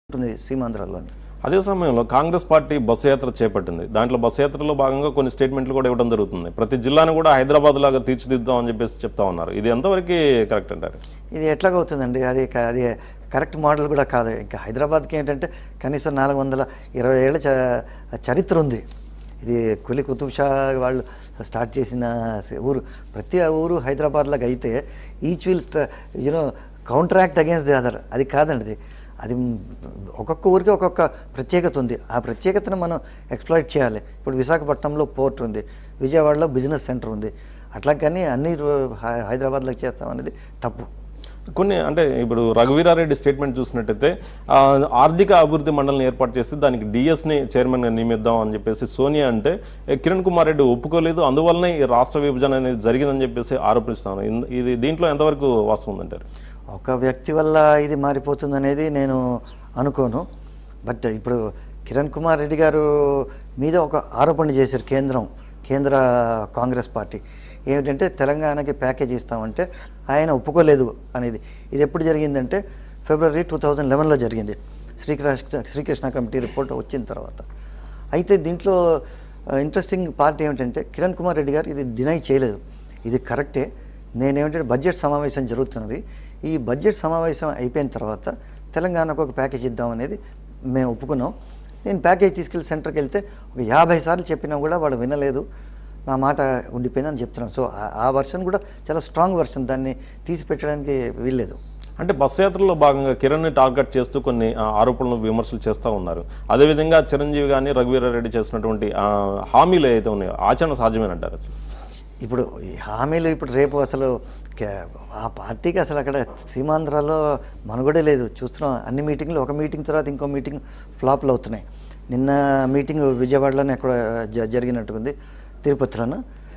ఉంటుంది సీమాంధ్రాలోని అదే సమయంలో కాంగ్రెస్ పార్టీ బస్సు యాత్ర చేపట్టింది దాంట్లో బస్సు యాత్రలో భాగంగా కొన్ని స్టేట్మెంట్లు కూడా ఇవ్వడం జరుగుతుంది ప్రతి జిల్లాను కూడా హైదరాబాద్ లాగా తీర్చిదిద్దాం అని చెప్పేసి చెప్తా ఉన్నారు ఇది ఎంతవరకు కరెక్ట్ అంటారు ఇది ఎట్లాగవుతుందండి అది క- అది కరెక్ట్ మోడల్ కూడా కాదు ఇంకా హైదరాబాద్కి ఏంటంటే కనీసం నాలుగు వందల ఇరవై ఏళ్ళ చ- చరిత్ర ఉంది ఇది కులి కుతుబ్ షా వాళ్ళు స్టార్ట్ చేసిన ఊరు ప్రతి ఊరు హైదరాబాద్ లాగా అయితే each will you know counteract against the other అది కాదండి ఇది అది మ్, ఒక్కొక్క ఊరికి ఒక్కొక్క ప్రత్యేకత ఉంది ఆ ప్రత్యేకతను మనం ఎక్స్ప్లాయిట్ చేయాలి ఇప్పుడు విశాఖపట్నంలో పోర్ట్ ఉంది విజయవాడలో బిజినెస్ సెంటర్ ఉంది అట్లా కానీ అన్ని రో- హై- హైదరాబాద్లో చేస్తాం అనేది తప్పు కొన్ని అంటే ఇప్పుడు రఘువీరారెడ్డి స్టేట్మెంట్ చూసినట్టయితే ఆ, ఆర్థిక అభివృద్ధి మండలిని ఏర్పాటు చేసి దానికి డిఎస్ని చైర్మన్గా నియమిద్దాం అని చెప్పేసి సోనియా అంటే ఏ, కిరణ్ కుమార్ రెడ్డి ఒప్పుకోలేదు అందువల్లనే ఈ రాష్ట్ర విభజన అనేది జరిగిందని చెప్పేసి ఆరోపిస్తాను ఇన్- ఇది దీంట్లో ఎంతవరకు వాస్తవం ఉందంటారు ఒక వ్యక్తి వల్ల ఇది మారిపోతుంది అనేది నేను అనుకోను బట్ ఇప్పుడు కిరణ్ కుమార్ రెడ్డి గారు మీద ఒక ఆరోపణ చేశారు కేంద్రం కేంద్ర కాంగ్రెస్ పార్టీ ఏమిటంటే తెలంగాణకి ప్యాకేజ్ ఇస్తామంటే ఆయన ఒప్పుకోలేదు అనేది ఇది ఎప్పుడు జరిగిందంటే ఫిబ్రవరి టూ థౌజండ్ లెవెన్లో జరిగింది శ్రీకృష్ణ శ్రీకృష్ణ కమిటీ రిపోర్ట్ వచ్చిన తర్వాత అయితే దీంట్లో ఇంట్రెస్టింగ్ పార్ట్ ఏమిటంటే కిరణ్ కుమార్ రెడ్డి గారు ఇది డినై చేయలేదు ఇది కరెక్టే నేనేమిటంటే బడ్జెట్ సమావేశం జరుగుతున్నది ఈ బడ్జెట్ సమావేశం అయిపోయిన తర్వాత తెలంగాణకు ఒక ప్యాకేజ్ ఇద్దామనేది మేము ఒప్పుకున్నాం నేను ప్యాకేజ్ తీసుకెళ్ళి సెంటర్కి వెళ్తే ఒక యాభై సార్లు చెప్పినా కూడా వాడు వినలేదు నా మాట ఉండిపోయిందని చెప్తున్నాను సో ఆ- ఆ వర్షన్ కూడా చాలా స్ట్రాంగ్ వర్షన్ దాన్ని తీసి పెట్టడానికి వీల్లేదు అంటే బస్సు యాత్రలో భాగంగా కిరణ్ని టార్గెట్ చేస్తూ కొన్ని ఆ, ఆరోపణలు విమర్శలు చేస్తూ ఉన్నారు అదేవిధంగా చిరంజీవి కానీ రఘువీరారెడ్డి చేసినటువంటి ఆ, హామీలు ఏదైతే ఉన్నాయో ఆచరణ సాధ్యమేనంటారు అసలు ఇప్పుడు ఈ హామీలు ఇప్పుడు రేపు అసలు కే- ఆ పార్టీకి అసలు అక్కడ సీమాంధ్రాలో మనుగడే లేదు చూస్తున్నాం అన్ని మీటింగ్లు ఒక మీటింగ్ తర్వాత ఇంకో మీటింగ్ ఫ్లాప్లు అవుతున్నాయి నిన్న మీటింగ్ విజయవాడలోనే ఎక్కడ జ- జరిగినట్టుంది తిరుపతిలోను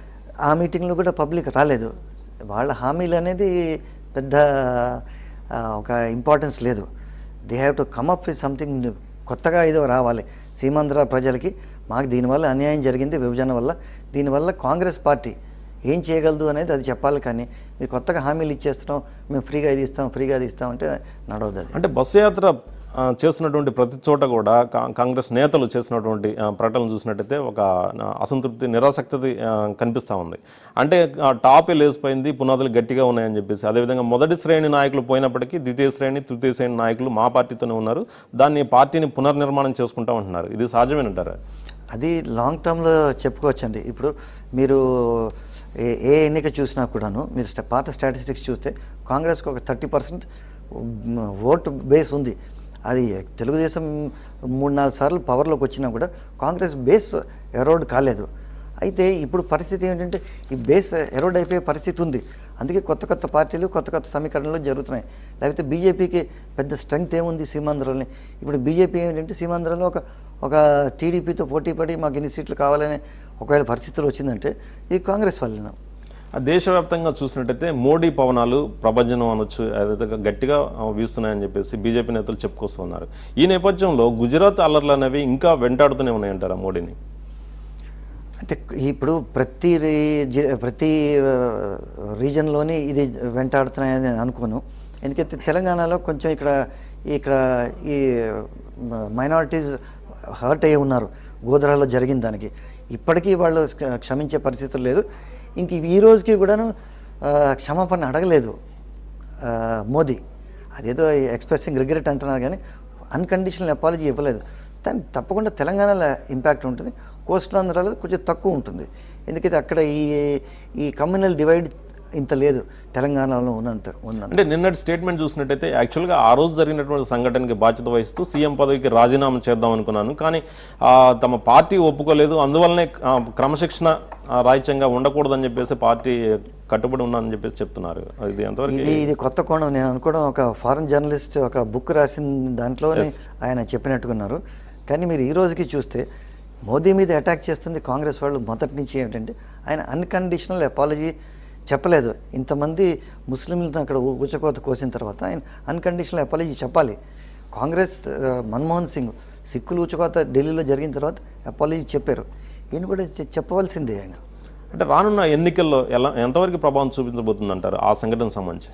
ఆ మీటింగ్లో కూడా పబ్లిక్ రాలేదు వాళ్ళ హామీలు అనేది పెద్ద ఆ, ఒక ఇంపార్టెన్స్ లేదు they have to come up with something కొత్తగా ఏదో రావాలి సీమాంధ్ర ప్రజలకి మాకు దీనివల్ల అన్యాయం జరిగింది విభజన వల్ల దీనివల్ల కాంగ్రెస్ పార్టీ ఏం చేయగలదు అనేది అది చెప్పాలి కానీ మీరు కొత్తగా హామీలు ఇచ్చేస్తున్నాం మేము ఫ్రీగా ఇది ఇస్తాం ఫ్రీగా అది ఇస్తాం అంటే నడవదు అది అంటే బస్సు యాత్ర ఆ, చేస్తున్నటువంటి ప్రతి చోట కూడా కా- కాంగ్రెస్ నేతలు చేసినటువంటి ఆ, ప్రకటనలు చూసినట్టయితే ఒక ఆ, అసంతృప్తి నిరాసక్తి కనిపిస్తూ ఉంది అంటే ఆ, టాప్ లేసిపోయింది పునాదులు గట్టిగా ఉన్నాయని చెప్పేసి అదేవిధంగా మొదటి శ్రేణి నాయకులు పోయినప్పటికీ ద్వితీయ శ్రేణి తృతీయ శ్రేణి నాయకులు మా పార్టీతోనే ఉన్నారు దాన్ని పార్టీని పునర్నిర్మాణం చేసుకుంటా ఉంటున్నారు ఇది సాధ్యమేనంటారా అది లాంగ్ టర్మ్లో చెప్పుకోవచ్చండి ఇప్పుడు మీరు ఏ ఏ ఎన్నిక చూసినా కూడాను మీరు స్ట- పాత స్టాటిస్టిక్స్ చూస్తే కాంగ్రెస్కి ఒక థర్టీ పర్సెంట్ ఓటు బేస్ ఉంది అది తెలుగుదేశం మూడు నాలుగు సార్లు పవర్లోకి వచ్చినా కూడా కాంగ్రెస్ బేస్ ఎరోడ్ కాలేదు అయితే ఇప్పుడు పరిస్థితి ఏంటంటే ఈ బేస్ ఎరోడ్ అయిపోయే పరిస్థితి ఉంది అందుకే కొత్త కొత్త పార్టీలు కొత్త కొత్త సమీకరణలు జరుగుతున్నాయి లేకపోతే బీజేపీకి పెద్ద స్ట్రెంగ్త్ ఏముంది సీమాంధ్రలోని ఇప్పుడు బీజేపీ ఏంటంటే సీమాంధ్రలో ఒక ఒక టీడీపీతో పోటీ పడి మాకు ఎన్ని సీట్లు కావాలనే ఒకవేళ పరిస్థితులు వచ్చిందంటే ఇది కాంగ్రెస్ వల్లన ఆ దేశవ్యాప్తంగా చూసినట్టయితే మోడీ పవనాలు ప్రభంజనం అనొచ్చు అదైతే గట్టిగా ఆ, వీస్తున్నాయని చెప్పేసి బీజేపీ నేతలు చెప్పుకొస్తున్నారు ఈ నేపథ్యంలో గుజరాత్ అల్లర్లు అనేవి ఇంకా వెంటాడుతూనే ఉన్నాయంటారా మోడీని అంటే ఇప్పుడు ప్రతి రీ- జి- ప్రతి ఆ, రీజన్లోని ఇది వెంటాడుతున్నాయని నేను అనుకోను ఎందుకంటే తెలంగాణలో కొంచెం ఇక్కడ ఇక్కడ ఈ మైనారిటీస్ హర్ట్ అయ్యి ఉన్నారు గోధరాలో జరిగిన దానికి ఇప్పటికీ వాళ్ళు క్ష- క్షమించే పరిస్థితులు లేదు ఇంక ఈ రోజుకి కూడాను ఆ, క్షమాపణ అడగలేదు ఆ, మోదీ అదేదో ఎక్స్ప్రెసింగ్ రిగ్రెట్ అంటున్నారు కానీ అన్కండిషనల్ అపాలజీ ఇవ్వలేదు దానికి తప్పకుండా తెలంగాణలో ఇంపాక్ట్ ఉంటుంది కోస్టల్ ఆంధ్రాలో కొంచెం తక్కువ ఉంటుంది ఎందుకంటే అక్కడ ఈ ఈ కమ్యూనల్ డివైడ్ ఇంత లేదు తెలంగాణలో ఉన్నంత ఉన్నంత అంటే నిన్నటి స్టేట్మెంట్ చూసినట్టయితే యాక్చువల్గా ఆ రోజు జరిగినటువంటి సంఘటనకి బాధ్యత వహిస్తూ సీఎం పదవికి రాజీనామా చేద్దాం అనుకున్నాను కానీ ఆ, తమ పార్టీ ఒప్పుకోలేదు అందువల్లనే ఆ, క్రమశిక్షణ ఆ, రాహిత్యంగా ఉండకూడదని చెప్పేసి పార్టీ కట్టుబడి ఉన్నానని చెప్పేసి చెప్తున్నారు ఇది ఎంతవరకు ఇది ఇది కొత్త కోణం నేను అనుకోవడం ఒక ఫారెన్ జర్నలిస్ట్ ఒక బుక్ రాసిన దాంట్లోనే ఆయన చెప్పినట్టుకున్నారు కానీ మీరు ఈ రోజుకి చూస్తే మోదీ మీద అటాక్ చేస్తుంది కాంగ్రెస్ వాళ్ళు మొదటి నుంచి ఏమిటంటే ఆయన అన్కండిషనల్ అపాలజీ చెప్పలేదు ఇంతమంది ముస్లింలను అక్కడ ఊ- ఊచకోత కోసిన తర్వాత ఆయన అన్కండిషనల్ అపాలజీ చెప్పాలి కాంగ్రెస్ ఆ, మన్మోహన్ సింగ్ సిక్కులు ఊచకోత ఢిల్లీలో జరిగిన తర్వాత అపాలజీ చెప్పారు ఈయన కూడా చె- చెప్పవలసిందే ఆయన అంటే రానున్న ఎన్నికల్లో ఎలా ఎంతవరకు ప్రభావం చూపించబోతుంది అంటారు ఆ సంఘటనకు సంబంధించి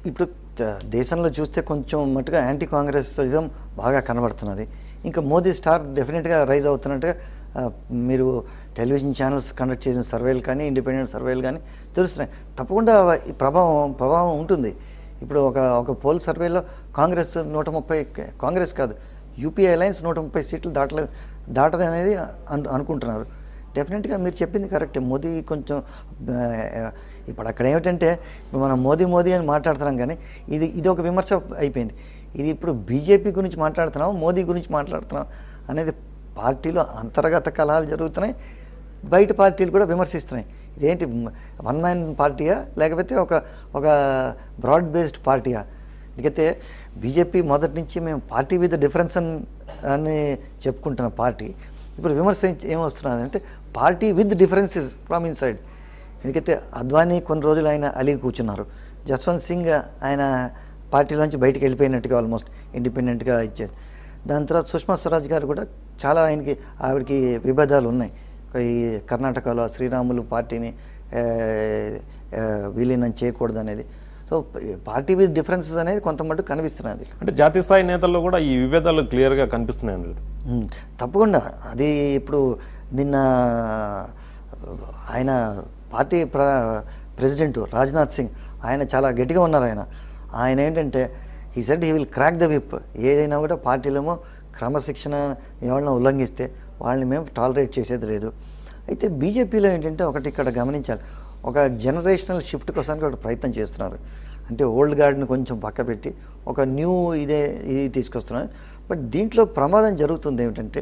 ఇప్పుడు త- దేశంలో చూస్తే కొంచెం మట్టుగా యాంటీ కాంగ్రెసిజం బాగా కనబడుతున్నది ఇంకా మోదీ స్టార్ డెఫినెట్గా రైజ్ అవుతున్నట్టుగా ఆ, మీరు టెలివిజన్ ఛానల్స్ కండక్ట్ చేసిన సర్వేలు కానీ ఇండిపెండెంట్ సర్వేలు కానీ తెలుస్తున్నాయి తప్పకుండా ఈ ప్రభావం ప్రభావం ఉంటుంది ఇప్పుడు ఒక ఒక పోల్ సర్వేలో కాంగ్రెస్ నూట ముప్పై కాంగ్రెస్ కాదు యూపీఏ అలయన్స్ నూట ముప్పై సీట్లు దాటలేదు దాటది అనేది అను అనుకుంటున్నారు డెఫినెట్గా మీరు చెప్పింది కరెక్టే మోదీ కొంచెం ఆ, ఇప్పుడు అక్కడ ఏమిటంటే ఇప్పుడు మనం మోదీ మోదీ అని మాట్లాడుతున్నాం కానీ ఇది ఇది ఒక విమర్శ అయిపోయింది ఇది ఇప్పుడు బీజేపీ గురించి మాట్లాడుతున్నాం మోదీ గురించి మాట్లాడుతున్నాం అనేది పార్టీలో అంతర్గత కలహాలు జరుగుతున్నాయి బయట పార్టీలు కూడా విమర్శిస్తున్నాయి ఇదేంటి వన్ మ్యాన్ పార్టీయా లేకపోతే ఒక ఒక బ్రాడ్ బేస్డ్ పార్టీయా ఎందుకైతే బీజేపీ మొదటి నుంచి మేము పార్టీ విత్ డిఫరెన్స్ అని అని చెప్పుకుంటున్న పార్టీ ఇప్పుడు విమర్శ ఏమొస్తున్నది అంటే party with differences from inside ఎందుకైతే అద్వానీ కొన్ని రోజులు ఆయన అలిగి కూర్చున్నారు జస్వంత్ సింగ్ ఆయన పార్టీలోంచి బయటికి వెళ్ళిపోయినట్టుగా ఆల్మోస్ట్ ఇండిపెండెంట్గా ఇచ్చేది దాని తర్వాత సుష్మా స్వరాజ్ గారు కూడా చాలా ఆయనకి ఆవిడకి విభేదాలు ఉన్నాయి ఈ కర్ణాటకలో శ్రీరాములు పార్టీని ఆ, ఆ, విలీనం చేయకూడదు అనేది సో పార్టీ విత్ డిఫరెన్సెస్ అనేది కొంత మటుకు కనిపిస్తున్నది అంటే జాతీయ స్థాయి నేతల్లో కూడా ఈ విభేదాలు క్లియర్గా కనిపిస్తున్నాయండి ఉమ్, తప్పకుండా అది ఇప్పుడు నిన్న ఆయన పార్టీ ప్ర ప్రెసిడెంట్ రాజ్నాథ్ సింగ్ ఆయన చాలా గట్టిగా ఉన్నారు ఆయన ఆయన ఏంటంటే ఈ said he will crack the whip ఏదైనా కూడా పార్టీలేమో క్రమశిక్షణ ఎవరైనా ఉల్లంఘిస్తే వాళ్ళని మేము టాలరేట్ చేసేది లేదు అయితే బీజేపీలో ఏంటంటే ఒకటి ఇక్కడ గమనించాలి ఒక జనరేషనల్ షిఫ్ట్ కోసానికి ఒక ప్రయత్నం చేస్తున్నారు అంటే ఓల్డ్ గార్డ్ని కొంచెం పక్క పెట్టి ఒక న్యూ ఇదే ఇది తీసుకొస్తున్నారు బట్ దీంట్లో ప్రమాదం జరుగుతుంది ఏమిటంటే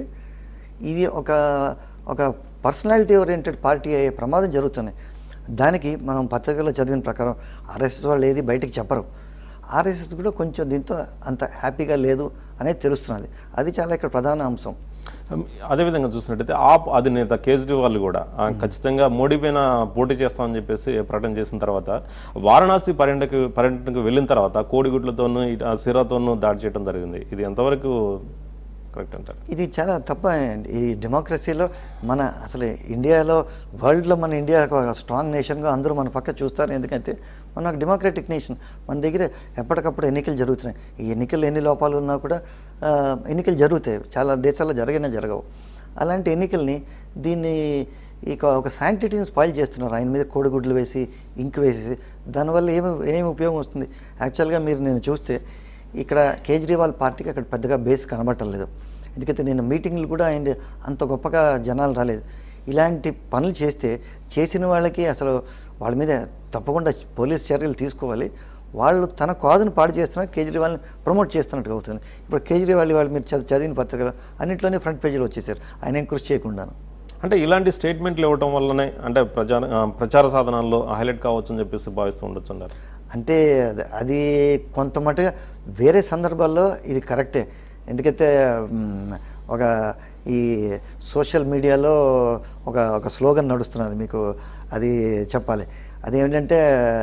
ఇది ఒక ఒక పర్సనాలిటీ ఓరియంటెడ్ పార్టీ అయ్యే ప్రమాదం జరుగుతుంది దానికి మనం పత్రికల్లో చదివిన ప్రకారం ఆర్ఎస్ఎస్ వాళ్ళు ఏది బయటికి చెప్పరు ఆర్ఎస్ఎస్ కూడా కొంచెం దీంతో అంత హ్యాపీగా లేదు అనేది తెలుస్తున్నది అది చాలా ఇక్కడ ప్రధాన అంశం అదేవిధంగా చూసినట్టయితే ఆప్ అధినేత కేజ్రీవాల్ కూడా ఆ, ఖచ్చితంగా మోడీ పైన పోటీ చేస్తామని చెప్పేసి ప్రకటన చేసిన తర్వాత వారణాసి పర్యటనకు పర్యటనకు వెళ్ళిన తర్వాత కోడిగుడ్లతోనూ ఇటు ఆ సిరాతోనూ దాడి చేయడం జరిగింది ఇది ఎంతవరకు కరెక్ట్ అంటారు ఇది చాలా తప్ప అండి ఈ డెమోక్రసీలో మన అసలు ఇండియాలో వరల్డ్లో మన ఇండియా ఒక స్ట్రాంగ్ నేషన్గా అందరూ మన పక్క చూస్తారు ఎందుకంటే మన ఒక డెమోక్రటిక్ నేషన్ మన దగ్గర ఎప్పటికప్పుడు ఎన్నికలు జరుగుతున్నాయి ఈ ఎన్నికలు ఎన్ని లోపాలు ఉన్నా కూడా ఆ, ఎన్నికలు జరుగుతాయి చాలా దేశాల్లో జరగనే జరగవు అలాంటి ఎన్నికల్ని దీన్ని ఇక ఒక శాంక్టిటీని స్పాయిల్ చేస్తున్నారు ఆయన మీద కోడిగుడ్లు వేసి ఇంక్ వేసి దానివల్ల ఏమి ఏమి ఉపయోగం వస్తుంది యాక్చువల్గా మీరు నేను చూస్తే ఇక్కడ కేజ్రీవాల్ పార్టీకి అక్కడ పెద్దగా బేస్ కనబట్టలేదు ఎందుకంటే నేను మీటింగ్లు కూడా ఆయన అంత గొప్పగా జనాలు రాలేదు ఇలాంటి పనులు చేస్తే చేసిన వాళ్ళకి అసలు వాళ్ళ మీద తప్పకుండా పోలీస్ చర్యలు తీసుకోవాలి వాళ్ళు తన కాజును పాడు చేస్తున్నారు కేజ్రీవాల్ని ప్రమోట్ చేస్తున్నట్టుగా అవుతుంది ఇప్పుడు కేజ్రీవాల్ వాళ్ళు మీరు చదివి- చదివిన పత్రికలు అన్నింటిలోనే ఫ్రంట్ పేజీలో వచ్చేసారు ఆయన ఏం కృషి చేయకుండాను అంటే ఇలాంటి స్టేట్మెంట్లు ఇవ్వడం వల్లనే అంటే ప్రచార ఆ, ప్రచార సాధనాల్లో హైలైట్ కావచ్చు అని చెప్పేసి భావిస్తూ ఉండొచ్చు అన్నారు అంటే అది- అది కొంత మటుగా వేరే సందర్భాల్లో ఇది కరెక్టే ఎందుకైతే మ్, ఒక ఈ సోషల్ మీడియాలో ఒక ఒక స్లోగన్ నడుస్తున్నది మీకు అది చెప్పాలి అదేమిటంటే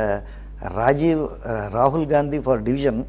Rajiv Rahul Gandhi for division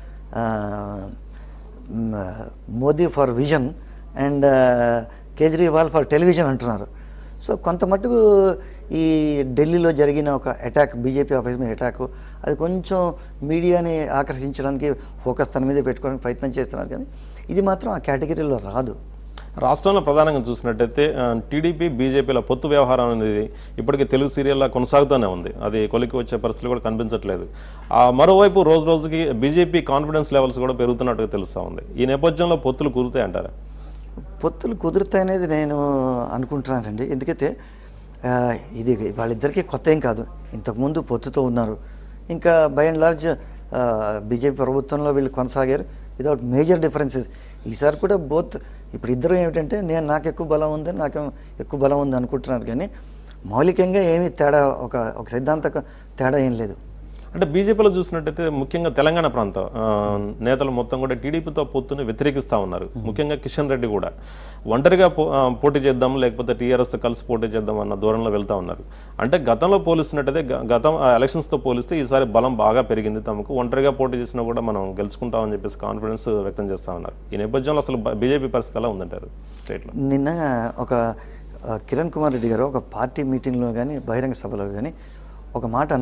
Modi for vision and Kejriwal for television అంటున్నారు సో కొంత మట్టుకు ఈ ఢిల్లీలో జరిగిన ఒక అటాక్ బీజేపీ ఆఫీస్ మీద అటాక్ అది కొంచెం మీడియాని ఆకర్షించడానికి ఫోకస్ తన మీద పెట్టుకోవడానికి ప్రయత్నం చేస్తున్నారు కానీ ఇది మాత్రం ఆ కేటగిరీలో రాదు రాష్ట్రంలో ప్రధానంగా చూసినట్టయితే ఆ, టీడీపీ బీజేపీల పొత్తు వ్యవహారం అనేది ఇప్పటికీ తెలుగు సీరియల్లా కొనసాగుతూనే ఉంది అది కొలికి వచ్చే పరిస్థితులు కూడా కనిపించట్లేదు ఆ, మరోవైపు రోజు రోజుకి బీజేపీ కాన్ఫిడెన్స్ లెవెల్స్ కూడా పెరుగుతున్నట్టుగా తెలుస్తూ ఉంది ఈ నేపథ్యంలో పొత్తులు కుదురుతాయి అంటారా పొత్తులు కుదురుతాయి అనేది నేను అనుకుంటున్నానండి ఎందుకైతే ఆ, ఇది వాళ్ళిద్దరికీ కొత్త ఏం కాదు ఇంతకుముందు పొత్తుతో ఉన్నారు ఇంకా బై అండ్ లార్జ్ బీజేపీ ప్రభుత్వంలో వీళ్ళు కొనసాగారు వితౌట్ మేజర్ డిఫరెన్సెస్ ఈసారి కూడా బోత్ ఇప్పుడు ఇద్దరు ఏమిటంటే నేను నాకు ఎక్కువ బలం ఉంది నాకు ఎక్కువ బలం ఉంది అనుకుంటున్నారు కానీ మౌలికంగా ఏమీ తేడా ఒక ఒక సిద్ధాంత తేడా ఏం లేదు అంటే బీజేపీలో చూసినట్టయితే ముఖ్యంగా తెలంగాణ ప్రాంతం ఆ, నేతలు మొత్తం కూడా టీడీపీతో పొత్తుని వ్యతిరేకిస్తూ ఉన్నారు ముఖ్యంగా కిషన్ రెడ్డి కూడా ఒంటరిగా పో- ఆ, పోటీ చేద్దాం లేకపోతే టీఆర్ఎస్తో కలిసి పోటీ చేద్దాం అన్న దూరంలో వెళ్తా ఉన్నారు అంటే గతంలో పోలిస్తున్నట్టయితే గ- గతం ఆ, ఎలక్షన్స్తో పోలిస్తే ఈసారి బలం బాగా పెరిగింది తమకు ఒంటరిగా పోటీ చేసినా కూడా మనం గెలుచుకుంటామని చెప్పేసి కాన్ఫిడెన్స్ వ్యక్తం చేస్తూ ఉన్నారు ఈ నేపథ్యంలో అసలు బ- బీజేపీ పరిస్థితి ఎలా ఉందంటారు స్టేట్లో నిన్న ఒక ఆ, కిరణ్ కుమార్ రెడ్డి గారు ఒక పార్టీ మీటింగ్లో కానీ బహిరంగ సభలో కానీ ఒక మాట అన్నారు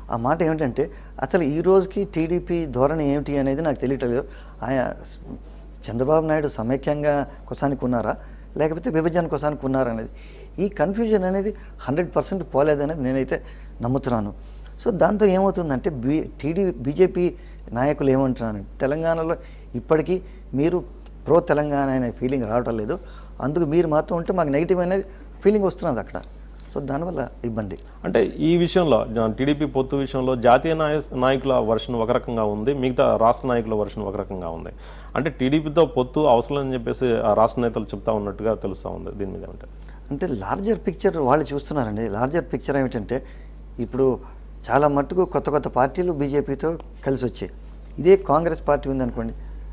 ఆ మాట ఏమిటంటే అసలు ఈ రోజుకి టీడీపీ ధోరణి ఏమిటి అనేది నాకు తెలియట్లేదు ఆయన చంద్రబాబు నాయుడు సమైక్యంగా కొసానికి ఉన్నారా లేకపోతే విభజన కొసానికి ఉన్నారా అనేది ఈ కన్ఫ్యూజన్ అనేది హండ్రెడ్ పర్సెంట్ పోలేదనేది నేనైతే నమ్ముతున్నాను సో దాంతో ఏమవుతుందంటే బీ టీడీ బీజేపీ నాయకులు ఏమంటున్నారు తెలంగాణలో ఇప్పటికీ మీరు ప్రో తెలంగాణ అనే ఫీలింగ్ రావటం లేదు అందుకు మీరు మాత్రం ఉంటే మాకు నెగిటివ్ అనేది ఫీలింగ్ వస్తున్నది అక్కడ సో దానివల్ల ఇబ్బంది అంటే ఈ విషయంలో జ- టీడీపీ పొత్తు విషయంలో జాతీయ నాయ నాయకుల వర్షన్ ఒక రకంగా ఉంది మిగతా రాష్ట్ర నాయకుల వర్షన్ ఒక రకంగా ఉంది అంటే టీడీపీతో పొత్తు అవసరం అని చెప్పేసి ఆ రాష్ట్ర నేతలు చెప్తా ఉన్నట్టుగా తెలుస్తూ ఉంది దీని మీద ఏమంటే అంటే లార్జర్ పిక్చర్ వాళ్ళు చూస్తున్నారండి లార్జర్ పిక్చర్ ఏమిటంటే ఇప్పుడు చాలా మట్టుకు కొత్త కొత్త పార్టీలు బీజేపీతో కలిసి వచ్చాయి ఇదే కాంగ్రెస్ పార్టీ ఉందనుకోండి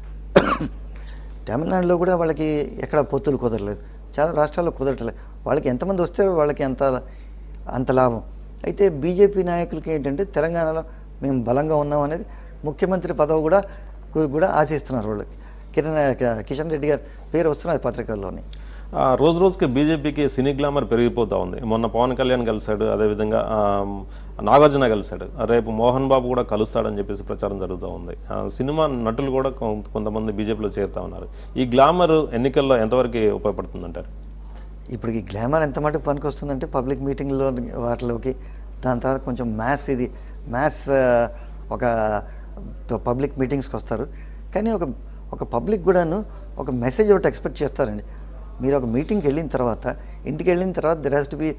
తమిళనాడులో కూడా వాళ్ళకి ఎక్కడ పొత్తులు కుదరలేదు చాలా రాష్ట్రాల్లో కుదరట్లేదు వాళ్ళకి ఎంతమంది వస్తే వాళ్ళకి అంత అంత లాభం అయితే బీజేపీ నాయకులకి ఏంటంటే తెలంగాణలో మేము బలంగా ఉన్నాం అనేది ముఖ్యమంత్రి పదవి కూడా కూడా ఆశిస్తున్నారు వాళ్ళకి కిరణ్ కిషన్ రెడ్డి గారి పేరు వస్తున్నది పత్రికల్లోని ఆ, రోజు రోజుకి బీజేపీకి సినీ గ్లామర్ పెరిగిపోతూ ఉంది మొన్న పవన్ కళ్యాణ్ కలిశాడు అదేవిధంగా ఆ, నాగార్జున కలిశాడు రేపు మోహన్ బాబు కూడా కలుస్తాడని చెప్పేసి ప్రచారం జరుగుతూ ఉంది ఆ, సినిమా నటులు కూడా కొ- కొంతమంది బీజేపీలో చేరుతా ఉన్నారు ఈ గ్లామర్ ఎన్నికల్లో ఎంతవరకు ఉపయోగపడుతుందంటారు ఇప్పుడు ఈ గ్లామర్ ఎంత మటుకు పనికి వస్తుందంటే పబ్లిక్ మీటింగ్లో వాటిలోకి దాని తర్వాత కొంచెం మ్యాథ్స్ ఇది మ్యాథ్స్ ఒక పబ్లిక్ మీటింగ్స్కి వస్తారు కానీ ఒక ఒక పబ్లిక్ కూడాను ఒక మెసేజ్ ఒకటి ఎక్స్పెక్ట్ చేస్తారండి మీరు ఒక మీటింగ్కి వెళ్ళిన తర్వాత ఇంటికి వెళ్ళిన తర్వాత దెర్ హ్యాస్ టు బి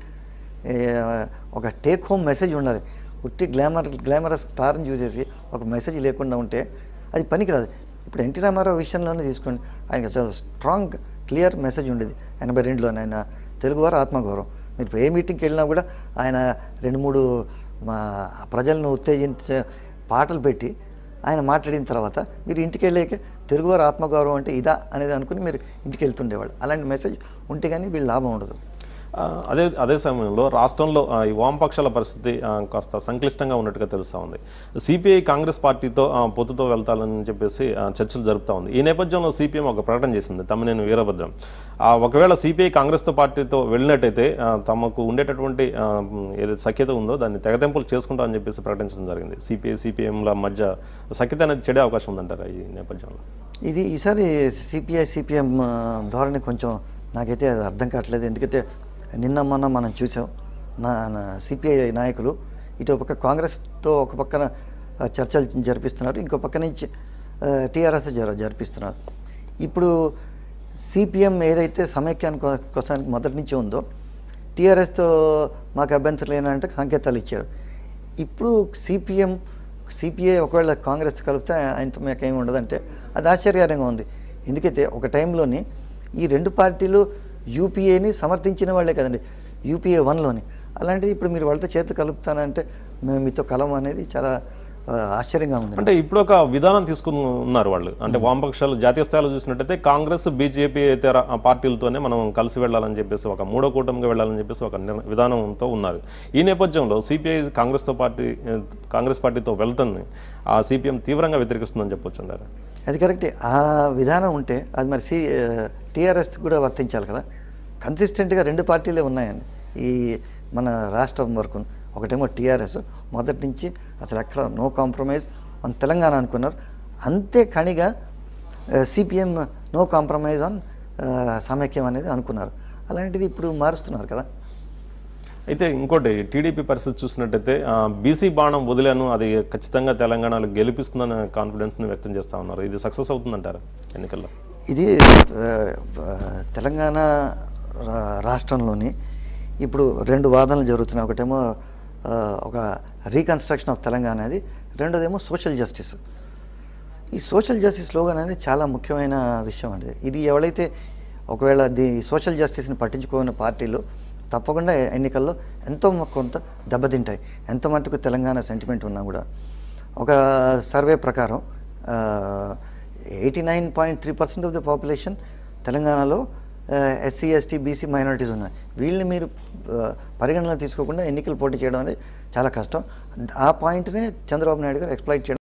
ఒక టేక్ హోమ్ మెసేజ్ ఉండాలి ఉట్టి గ్లామర్ గ్లామరస్ స్టార్ని చూసేసి ఒక మెసేజ్ లేకుండా ఉంటే అది పనికిరాదు ఇప్పుడు ఎన్టీ రామారావు విషయంలోనే తీసుకోండి ఆయనకి చాలా స్ట్రాంగ్ క్లియర్ మెసేజ్ ఉండేది ఎనభై రెండులోనే ఆయన తెలుగువారు ఆత్మగౌరవం మీరు ఏ మీటింగ్కి వెళ్ళినా కూడా ఆయన రెండు మూడు మా ప్రజలను ఉత్తేజించే పాటలు పెట్టి ఆయన మాట్లాడిన తర్వాత మీరు ఇంటికి వెళ్ళాక తెలుగువారు ఆత్మగౌరవం అంటే ఇదా అనేది అనుకుని మీరు ఇంటికి వెళ్తుండేవాళ్ళు అలాంటి మెసేజ్ ఉంటే కానీ వీళ్ళు లాభం ఉండదు ఆ, అదే అదే సమయంలో రాష్ట్రంలో ఆ, ఈ వామపక్షాల పరిస్థితి ఆ, కాస్త సంక్లిష్టంగా ఉన్నట్టుగా తెలుస్తూ ఉంది సిపిఐ కాంగ్రెస్ పార్టీతో ఆ, పొత్తుతో వెళ్తాలని చెప్పేసి ఆ, చర్చలు జరుపుతా ఉంది ఈ నేపథ్యంలో సిపిఎం ఒక ప్రకటన చేసింది తమ్మినేని వీరభద్రం ఆ, ఒకవేళ సిపిఐ కాంగ్రెస్తో పార్టీతో వెళ్ళినట్టయితే ఆ, తమకు ఉండేటటువంటి ఆ, ఏదైతే సఖ్యత ఉందో దాన్ని తెగతెంపులు చేసుకుంటామని చెప్పేసి ప్రకటించడం జరిగింది సిపిఐ సిపిఎంల మధ్య సఖ్యత అనేది చెడే అవకాశం ఉందంటారా ఈ నేపథ్యంలో ఇది ఈసారి సిపిఐ సిపిఎం ధోరణి కొంచెం నాకైతే అది అర్థం కావట్లేదు ఎందుకంటే నిన్న మొన్న మనం చూసాం నా సిపిఐ నాయకులు ఇటు ఒక పక్క కాంగ్రెస్తో ఒక పక్కన ఆ, చర్చలు జరిపిస్తున్నారు ఇంకో పక్క నుంచి టీఆర్ఎస్ జర జరిపిస్తున్నారు ఇప్పుడు సిపిఎం ఏదైతే సమైక్యానికి కోసం మొదటి నుంచి ఉందో టీఆర్ఎస్తో మాకు అభ్యంతరం లేనంటే సంకేతాలు ఇచ్చారు ఇప్పుడు సిపిఎం సిపిఐ ఒకవేళ కాంగ్రెస్ కలిపితే ఆయనతో మాకు ఏమి ఉండదంటే అది ఆశ్చర్యకరంగా ఉంది ఎందుకైతే ఒక టైంలోని ఈ రెండు పార్టీలు యూపీఏని సమర్థించిన వాళ్ళే కదండి యూపీఏ వన్లోని అలాంటిది ఇప్పుడు మీరు వాళ్ళతో చేతి కలుపుతానంటే మేము మీతో కలం అనేది చాలా ఆ, ఆశ్చర్యంగా ఉంది అంటే ఇప్పుడు ఒక విధానం తీసుకుని ఉన్నారు వాళ్ళు అంటే వామపక్షాలు జాతీయ స్థాయిలో చూసినట్టయితే కాంగ్రెస్ బీజేపీ ఇతర పార్టీలతోనే మనం కలిసి వెళ్ళాలని చెప్పేసి ఒక మూడో కూటమిగా వెళ్ళాలని చెప్పేసి ఒక నిర్- విధానంతో ఉన్నారు ఈ నేపథ్యంలో సిపిఐ కాంగ్రెస్తో పార్టీ కాంగ్రెస్ పార్టీతో వెళ్తాన్ని ఆ సిపిఎం తీవ్రంగా వ్యతిరేకిస్తుందని చెప్పొచ్చు అంటారు అది కరెక్టే ఆ విధానం ఉంటే అది మరి సి టీఆర్ఎస్ కూడా వర్తించాలి కదా కన్సిస్టెంట్గా రెండు పార్టీలే ఉన్నాయండి ఈ మన రాష్ట్రం వరకు ఒకటేమో టీఆర్ఎస్ మొదటి నుంచి అసలు ఎక్కడ నో కాంప్రమైజ్ ఆన్ తెలంగాణ అనుకున్నారు అంతే కణిగా సిపిఎం నో కాంప్రమైజ్ ఆన్ సమైక్యం అనేది అనుకున్నారు అలాంటిది ఇప్పుడు మారుస్తున్నారు కదా అయితే ఇంకోటి టీడీపీ పరిస్థితి చూసినట్టయితే బీసీ బాణం వదిలాను అది ఖచ్చితంగా తెలంగాణలో గెలిపిస్తుందనే కాన్ఫిడెన్స్ని వ్యక్తం చేస్తా ఉన్నారు ఇది సక్సెస్ అవుతుందంటారా ఎన్నికల్లో ఇది ఆ, ఆ, తెలంగాణ రా- రాష్ట్రంలోని ఇప్పుడు రెండు వాదనలు జరుగుతున్నాయి ఒకటేమో ఆ, ఒక రీకన్స్ట్రక్షన్ ఆఫ్ తెలంగాణ అనేది రెండోదేమో సోషల్ జస్టిస్ ఈ సోషల్ జస్టిస్ స్లోగన్ అనేది చాలా ముఖ్యమైన విషయం అండి ఇది ఎవరైతే ఒకవేళ ది సోషల్ జస్టిస్ని పట్టించుకోని పార్టీలు తప్పకుండా ఎన్నికల్లో ఎంతో మ- కొంత దెబ్బతింటాయి ఎంత మటుకు తెలంగాణ సెంటిమెంట్ ఉన్నా కూడా ఒక సర్వే ప్రకారం eighty nine point three percent of the population తెలంగాణలో ఎస్సీ ఎస్టీ బీసీ మైనారిటీస్ ఉన్నాయి వీళ్ళని మీరు ఆ, పరిగణలో తీసుకోకుండా ఎన్నికలు పోటీ చేయడం అనేది చాలా కష్టం ఆ పాయింట్నే చంద్రబాబు నాయుడు గారు ఎక్స్ప్లైట్ చేయడం